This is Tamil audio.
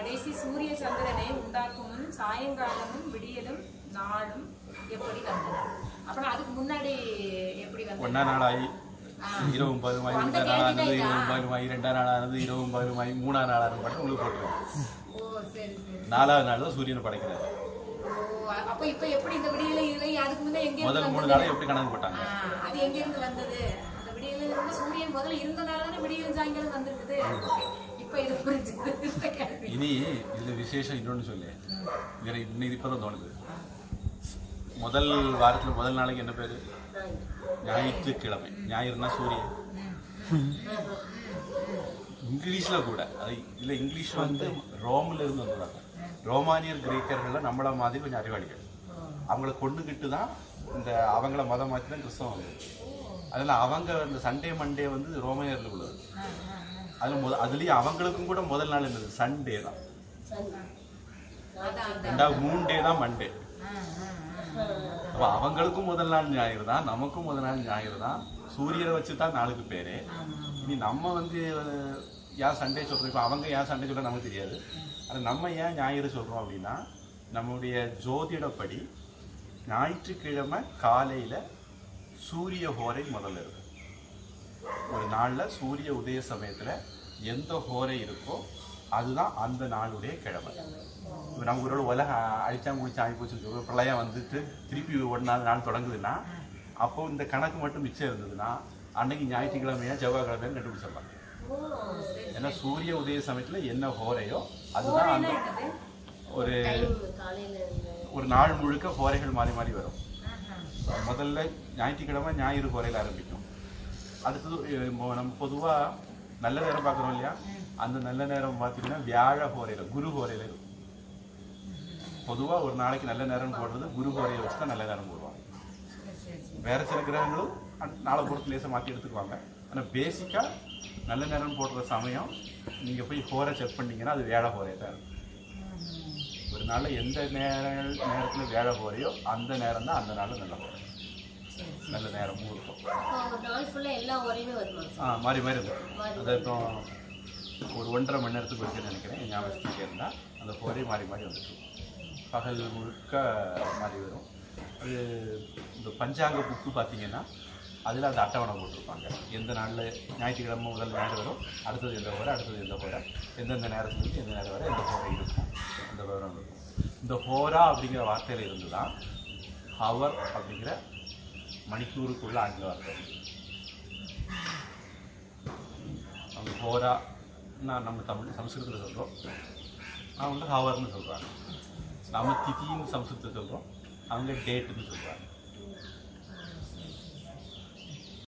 கடைசி சூரிய சந்திரனை உண்டாக்கும் முன் சாயங்காலமும் விடியலும் நாளும் எப்படி வந்தன அப்புறம் அதுக்கு முன்னாடி எப்படி வந்தது ஒன்னா நாளாகி இரவும் பருமாய் அந்த ரெண்டாம் நாளானது கேள்விதான் இரவும் பருமாய் ரெண்டாம் நாளானது இரவும் பருமாய் மூணாம் நாளானது மட்டும் உங்களுக்கு போட்டுருவோம் ஓ சரி சரி நாலாவது நாள் தான் சூரியனை படைக்கிறாரு ஓ அ- அப்ப இப்ப எப்படி இந்த விடியல இறை அதுக்கு முன்ன எங்க இருந்து முதல் மூணு வந்தது? நாளை எப்படி கணக்கு போட்டாங்க ஆ, அது எங்க இருந்து வந்தது அந்த விடியல இருந்து சூரியன் முதல்ல இருந்தனால தானே விடியலும் சாயங்காலம் வந்திருக்குது Okay. இப்ப இது புரிஞ்சுது இந்த கேள்வி இனி இதுல விசேஷம் இன்னொன்னு சொல்லு இதுல இன்னைக்கு இப்பதான் தோணுது முதல் வாரத்துல முதல் நாளைக்கு என்ன பேரு ஞாயிற்றுக்கிழமை ஞாயிறுனா சூரியன் இங்கிலீஷ்ல கூட அது இல்ல இங்கிலீஷ் வந்து ரோம்ல இருந்து வந்ததாங்க ரோமானியர் கிரேக்கர்கள் நம்மள மாதிரி கொஞ்சம் அறிவாளிகள் அவங்கள கொண்டுகிட்டு தான் இந்த அவங்கள மதம் மாற்றி தான் கிறிஸ்தவம் வந்தது அதில் அவங்க இந்த சண்டே மண்டே வந்து ரோமானியர்ல உள்ளது அதுல முத அதுலயும் அவங்களுக்கும் கூட முதல் நாள் என்னது சண்டே தான் அதான் அதான் ரெண்டாவது மூணு டே தான் மண்டே ஆ, ஆ, ஆ. அப்ப அவங்களுக்கும் முதல் நாள் ஞாயிறு தான் நமக்கும் முதல் நாள் ஞாயிறு தான் சூரியனை வச்சு தான் நாளுக்கு பேரு இனி நம்ம வந்து அஹ், ஏன் சண்டே சொல்றோம் இப்போ அவங்க ஏன் சண்டே சொல்ல நமக்கு தெரியாது அது நம்ம ஏன் ஞாயிறு சொல்றோம் அப்படின்னா நம்முடைய ஜோதிடப்படி ஞாயிற்றுக்கிழமை காலையில சூரிய ஹோரை முதல்ல இருக்கு ஒரு நாள்ல சூரிய உதய சமயத்துல எந்த ஹோரை இருக்கோ அதுதான் அந்த நாளுடைய கிழமை இப்போ நம்ம ஒரு உலகம் அழிச்சாங்க குடிச்சு ஆகி போச்சுன்னு சொல்லி பிரளயம் வந்துட்டு திருப்பி ஒரு நாள் நாள் தொடங்குதுன்னா அப்போ இந்த கணக்கு மட்டும் மிச்சம் இருந்ததுன்னா அன்னைக்கு ஞாயிற்றுக்கிழமையா செவ்வாய்க்கிழமையா கண்டுபிடிச்சிடலாம் ஏன்னா சூரிய உதய சமயத்துல என்ன ஹோரையோ அதுதான் அந்த ஒரு ஒரு நாள் முழுக்க ஹோரைகள் மாறி மாறி வரும் முதல்ல ஞாயிற்றுக்கிழமை ஞாயிறு ஹோரையில் ஆரம்பிக்கும் அடுத்தது அஹ், மொ- நம்ம பொதுவா நல்ல நேரம் பார்க்குறோம் இல்லையா அந்த நல்ல நேரம் பார்த்தீங்கன்னா வியாழ ஹோரையில குரு ஹோரையில இருக்கும் பொதுவா ஒரு நாளைக்கு நல்ல நேரம் போடுறது குரு ஹோரையை வச்சு தான் நல்ல நேரம் போடுவாங்க வேற சில கிரகங்களும் அந்த நாளை பொறுத்து லேசாக மாற்றி எடுத்துக்குவாங்க ஆனால் பேசிக்காக நல்ல நேரம் போடுற சமயம் நீங்கள் போய் ஹோரை செக் பண்ணீங்கன்னா அது வேலை ஹோரே தான் இருக்கும். ஒரு நாளில் எந்த நேர நேரத்தில் வேலை ஹோரையோ அந்த நேரம் தான் அந்த நாளில் நல்ல ஹோரை நல்ல நேரம் முகூர்த்தம் அப்போ ஒரு நாள் ஃபுல்லா எல்லா ஒரேமே வருமா ஆ மாறி மாறி இருக்கும் அது இப்போ ஒரு ஒன்றரை மணி நேரத்துக்கு வரைக்கும் நினைக்கிறேன் என் ஞாபகத்துக்கு இருந்தால் அந்த ஹோரே மாறி மாறி வந்துட்டு பகல் முழுக்க மாறி வரும் அது இந்த பஞ்சாங்க புக்கு பார்த்தீங்கன்னா அதில் அந்த அட்டவணை போட்டிருப்பாங்க எந்த நாளில் ஞாயிற்றுக்கிழமை முதல் ஞாயிறு வரும் அடுத்தது எந்த ஹோரை அடுத்தது எந்த ஹோரை எந்தெந்த நேரத்துலேருந்து எந்த நேரம் வரை எந்த ஹோரை இருக்கும் அந்த விவரம் இருக்கும் இந்த ஹோரா அப்படிங்கிற வார்த்தையில் இருந்து தான் ஹவர் அப்படிங்கிற மணிக்கூறுக்குள்ள ஆங்கில வார்த்தை அவங்க ஹோரா நான் நம்ம தமிழ் சம்ஸ்கிருதத்தில் சொல்கிறோம் அவங்க வந்து ஹவர்னு சொல்கிறாங்க நம்ம திதின்னு சம்ஸ்கிருதத்தில் சொல்கிறோம் அவங்க டேட்டுன்னு சொல்கிறாங்க